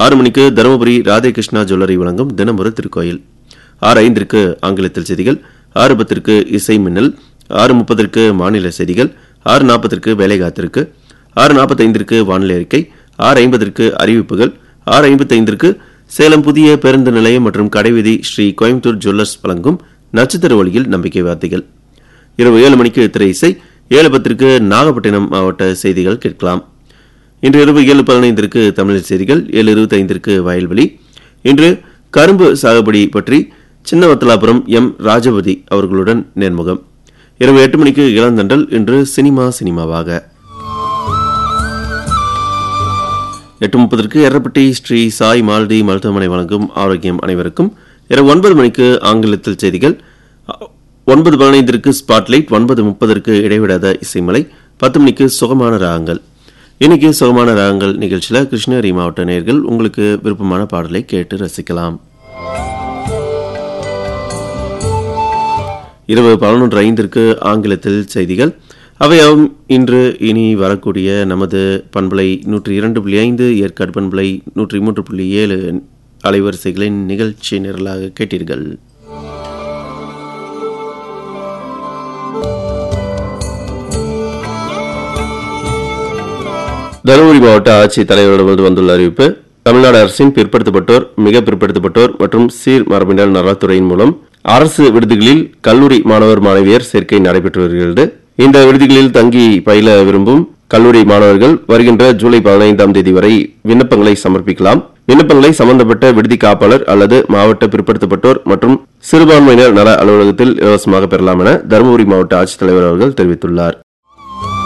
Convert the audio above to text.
ஆறு மணிக்கு தருமபுரி ராதேகிருஷ்ணா ஜுவல்லரி வழங்கும் தினமொரு திருக்கோயில் ஆறு ஐந்திற்கு ஆங்கிலத்தில் செய்திகள் ஆறு பத்திற்கு இசை மின்னல் ஆறு முப்பதற்கு மாநில செய்திகள் ஆறு நாற்பதற்கு வேலைகாத்திற்கு ஆறு நாற்பத்தைந்திற்கு வானிலை அறிக்கை ஆறு ஐம்பதற்கு அறிவிப்புகள் ஆறு ஐம்பத்தைந்திற்கு சேலம் புதிய பேருந்து நிலையம் மற்றும் கடைவீதி ஸ்ரீ கோயம்புத்தூர் ஜுவல்லர்ஸ் வழங்கும் நட்சத்திர ஒளியில் நம்பிக்கை வார்த்தைகள் இரவு ஏழு மணிக்கு திரை இசை ஏழு பத்திற்கு நாகப்பட்டினம் மாவட்ட செய்திகள் கேட்கலாம் இன்று இரவு ஏழு பதினைந்திற்கு தமிழ் செய்திகள் ஏழு இருபத்தைந்திற்கு வயல்வெளி இன்று கரும்பு சாகுபடி பற்றி சின்னவத்தலாபுரம் எம் ராஜபதி அவர்களுடன் நேர்முகம் இரவு எட்டு மணிக்கு இளந்தண்டல் இன்று சினிமா சினிமாவாக எட்டு முப்பதற்கு எர்ரப்பட்டி ஸ்ரீ சாய் மால்டி மருத்துவமனை வழங்கும் ஆரோக்கியம் அனைவருக்கும் இரவு ஒன்பது மணிக்கு ஆங்கிலத்தில் செய்திகள் ஒன்பது பதினைந்திற்கு ஸ்பாட்லைட் ஒன்பது முப்பதற்கு இடைவிடாத இசைமலை பத்து மணிக்கு சுகமான ராகங்கள் இன்னைக்கு சுகமான ராகங்கள் நிகழ்ச்சியில் கிருஷ்ணகிரி மாவட்ட நேயர்கள் உங்களுக்கு விருப்பமான பாடலை கேட்டு ரசிக்கலாம் இரவு பதினொன்று ஐந்திற்கு ஆங்கிலத்தில் செய்திகள் அவையாவும் இன்று இனி வரக்கூடிய நமது பண்பலை நூற்றி இரண்டு புள்ளி ஐந்து ஏற்காடு பண்பலை நூற்றி மூன்று புள்ளி ஏழு அலைவரிசைகளின் நிகழ்ச்சி நிரலாக கேட்டீர்கள் தருமபுரி மாவட்ட ஆட்சித் தலைவரிடமிருந்து வந்துள்ள அறிவிப்பு தமிழ்நாடு அரசின் பிற்படுத்தப்பட்டோர் மிக பிற்படுத்தப்பட்டோர் மற்றும் சீர் மரபினர் நலத்துறையின் மூலம் அரசு விடுதிகளில் கல்லூரி மாணவர் மாணவியர் சேர்க்கை நடைபெற்று வருகிறது இந்த விடுதிகளில் தங்கி பயில விரும்பும் கல்லூரி மாணவர்கள் வருகின்ற ஜூலை பதினைந்தாம் தேதி வரை விண்ணப்பங்களை சமர்ப்பிக்கலாம் விண்ணப்பங்களை சம்பந்தப்பட்ட விடுதி காப்பாளர் அல்லது மாவட்ட பிற்படுத்தப்பட்டோர் மற்றும் சிறுபான்மையினர் நல அலுவலகத்தில் இலவசமாக பெறலாம் என தருமபுரி மாவட்ட ஆட்சித்தலைவர் அவர்கள் தெரிவித்துள்ளார்